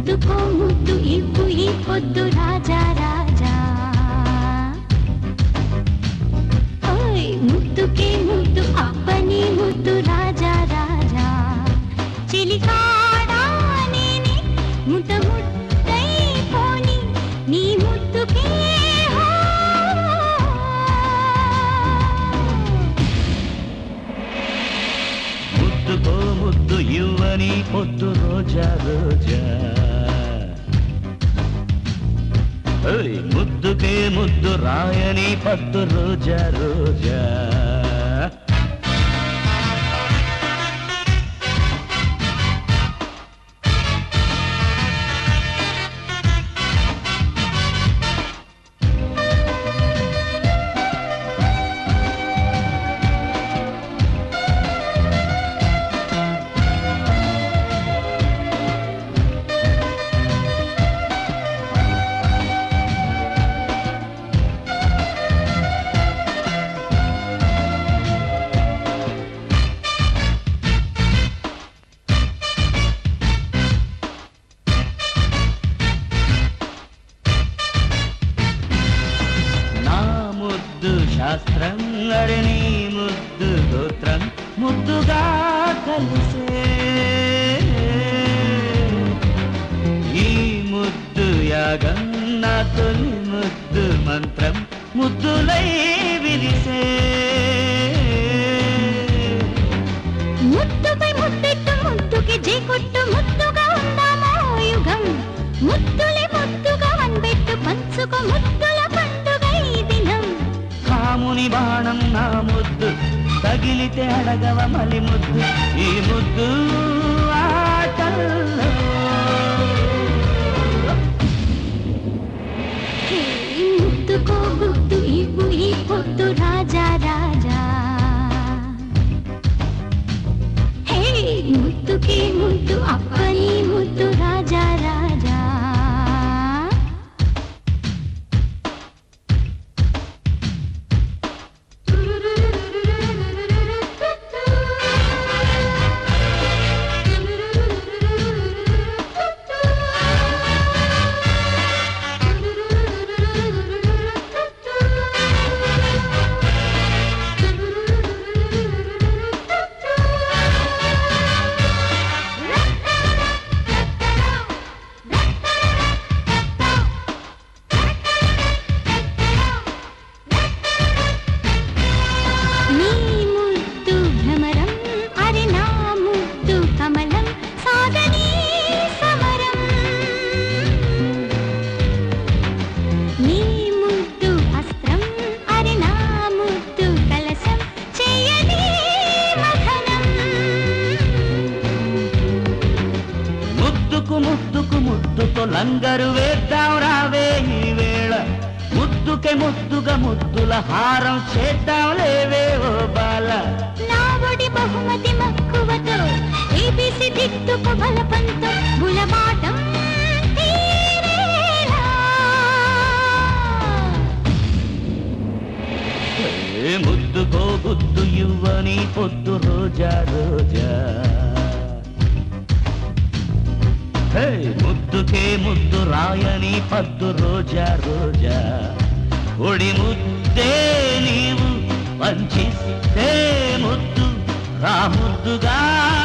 ముద్దుకో ముద్దు ఇవ్వు ఈ పొద్దు రాజా రాజా ఓయ్ ముద్దుకే ముద్దు అప్పని ముద్దు రాజా రాజా చిలికాడా నేనే ముద్ద ముద్దై పోని నీ ముద్దుకే హో. ముద్దుకో ముద్దు ఇవ్వని పొద్దు రోజా రోజా ఓయ్ ముద్దుకే ముద్దు రాయని పద్దు రోజా రోజా నా ముద్దు శాస్త్రం అరే నీ ముద్దు గోత్రం ముద్దుగా కలిసే ఈ ముద్దు యాగం నా తొలి ముద్దు మంత్రం ముద్దులై విరిసే ముద్దుపై ముద్దెట్టు ముద్దుకి జేకొట్టు ముద్దుగా ఉందామా యుగం ముద్దులే ముద్దుగా వన్బెట్టు పంచుకో ముద్దుల పండుగ ఈ దినం కాముని బాణం నా ముద్దు తగిలితే అడగవ మలి ముద్దు ఈ ముద్దు ఆటల్లో హే, ముద్దుకో గుద్దు ఇవ్వు ఈ పొద్దు రాజా రాజా హే ముద్దుకి ముద్దు అప్పని ముద్దు రాజా రాజా నీ ముద్దు భ్రమరం అరి నా ముద్దు కమలం సాగని సమరం నీ ముద్దు అస్త్రం అరి నా ముద్దు కలసం చేయని మథనం ముద్దుకు ముద్దుకు ముద్దుతో లంగరు వేద్దాం రావే ఈ వేళ ముద్దుకే ముద్దుగా ముద్దుల హారం చేద్దాం లేవే ఓ బాల నా ఒడి బహుమతి మక్కువతో ఏబిసి దిద్దుకు బలపంతో గులబాటం తీరేలా. ఏ ముద్దుకో గుద్దు ఇవ్వని పొద్దు రోజా రోజా హే, ముద్దుకే ముద్దు రాయని పద్దు రోజా రోజా ఒడి ముద్దే నీవు వంచిస్తే ముద్దు రా ముద్దుగా